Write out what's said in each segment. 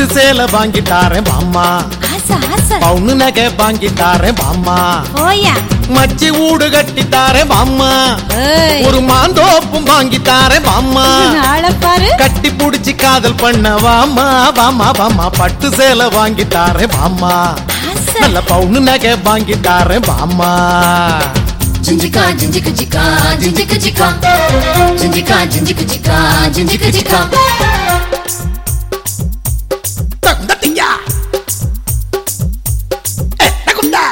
பட்டு சேலை வாங்கி தாரேன் பாம்மா ஆசை ஆசை பவுனு நகை வாங்கி தாரேன் பாம்மா ஓயா மச்சி ஊடு கட்டி தாரேன் பாம்மா ஏய் ஒரு மாந்தோப்பும் வாங்கி தாரேன் பாம்மா ஆளை பாரு கட்டி புடிச்சு காதல் பண்ண வாமா வாமா வாமா பட்டு சேலை வாங்கி தாரேன் பாம்மா ஆசை நல்ல பவுனு நகை வாங்கி தாரேன் பாம்மா Jinjika, jinjika, jika, jinjika, jika. Jinjika, jinjika, jika, jinjika, jika. தகுந்தட்டியா ஏ, தகுந்தா.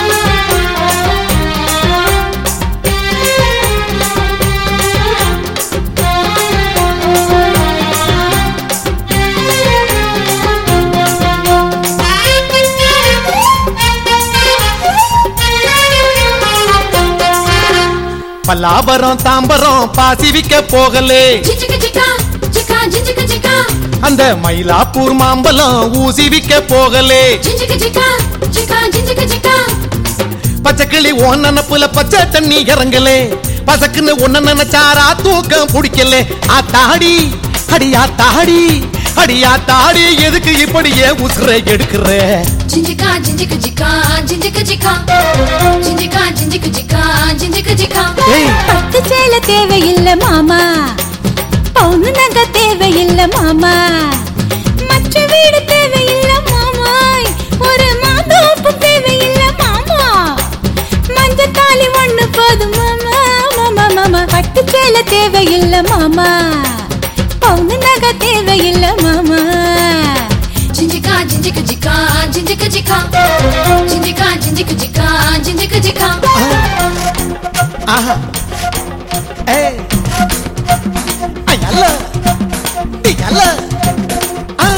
பல்லாபரம் தாம்பரம் பாசி விக்க போகலே Jinjika, jika, jika, jinjika, jika. அந்த மயிலாப்பூர் மாம்பழம் ஊசி விக்க போகலே Jinjika, jika, jika, jinjika, jika. பச்சைக்கிளி ஒன்ன நினப்புல பச்சை தண்ணி இறங்கலே பசக்குன்னு ஒன்ன நினைச்சாரா தூக்கம் பிடிக்கலே ஆத்தாடி அடியா தாடி அடியா தாடி எதுக்கு இப்படியே உசுர எடுக்கிற Jinjika, jinjika, jika, jinjika, jika. Jinjika, jinjika, jika, jinjika, jika. ஏய் பட்டு சேலை தேவையில்லை மாமா பவுனு நகை தேவையில்லை மாமா மற்ற வீடு தேவையில்லை மாமாய் ஒரு மாதோப்பு தேவையில்லை மாமா மஞ்ச தாலி ஒண்ணு போதும் மாமா மாமா மாமா பட்டு சேலை தேவையில்லை மாமா பவுனு நகை தேவையில்லை மாமா Jinjika, jinjika, jika, jinjika, jika. Jinjika, jinjika, jika, jinjika, jika. ஆஹா ஏய் ஐயல்ல ஐயல்ல ஆ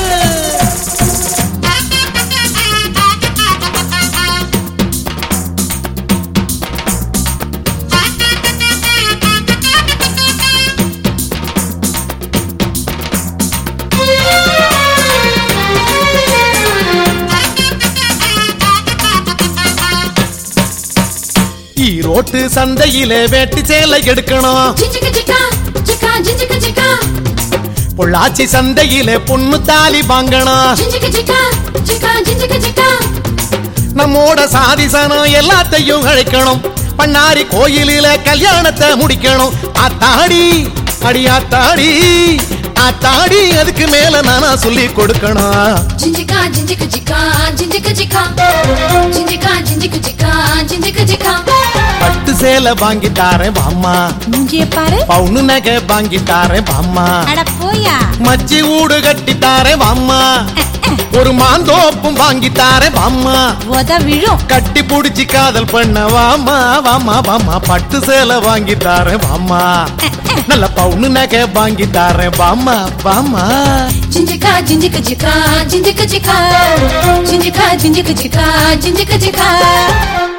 ஈரோட்டு சந்தையில வேட்டி சேலை எடுக்கணும் Jinjika, jika, jika, jinjika, jika. Pollachi சந்தையில பொண்ணு தாலி வாங்கணும் Jinjika, jika, jika, jinjika, jika. நம்மோட சாதிசனம் எல்லாத்தையும் அழைக்கணும் பண்ணாரி கோயிலில கல்யாணத்தை முடிக்கணும் ஆத்தாடி அடி ஆத்தாடி ஆத்தாடி அதுக்கு மேல நானா சொல்லி கொடுக்கணும் Jinjika, jinjika, jika, jinjika, jika. Jinjika, jinjika, jika, jinjika, jika. பட்டு சேலை வாங்கி தாரேன் பாம்மா மூஞ்சிய பாரு பவுனு நகை வாங்கி தாரேன் பாம்மா அட போயா மச்சி ஊடு கட்டி தாரேன் பாம்மா ஒரு மாந்தோப்பும் வாங்கி தாரேன் பாம்மா உத விழும் கட்டி புடிச்சு காதல் பண்ண வாமா வாமா வாமா பட்டு சேலை வாங்கி தாரேன் வாமா நல்ல பவுனு நகை வாங்கி தாரேன் வாமா வாமா Jinjika, jinjika, jika, jinjika, jika. Jinjika, jinjika, jika, jinjika, jika.